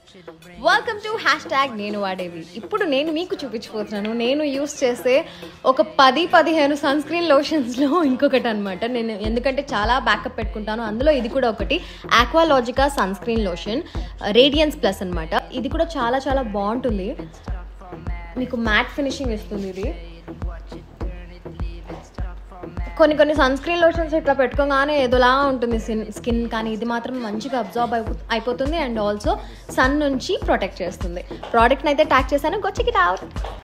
welcome to hash tag నేను వాడేవి ఇప్పుడు నేను మీకు చూపించబోతున్నాను నేను యూస్ చేసే ఒక పది పదిహేను సన్ స్క్రీన్ లోషన్స్లో ఇంకొకటి అనమాట నేను ఎందుకంటే చాలా బ్యాకప్ పెట్టుకుంటాను అందులో ఇది కూడా ఒకటి Aqualogica sunscreen lotion radiance plus అనమాట ఇది కూడా చాలా చాలా బాగుంటుంది మీకు మ్యాట్ ఫినిషింగ్ ఇస్తుంది ఇది కొన్ని కొన్ని సన్ స్క్రీన్ లోషన్స్ ఇట్లా పెట్టుకోగానే ఏదోలా ఉంటుంది స్కిన్ కానీ ఇది మాత్రం మంచిగా అబ్జార్బ్ అయిపో అయిపోతుంది అండ్ ఆల్సో సన్ నుంచి ప్రొటెక్ట్ చేస్తుంది ప్రోడక్ట్ని అయితే ట్యాక్ చేశాను గొచ్చికి రావు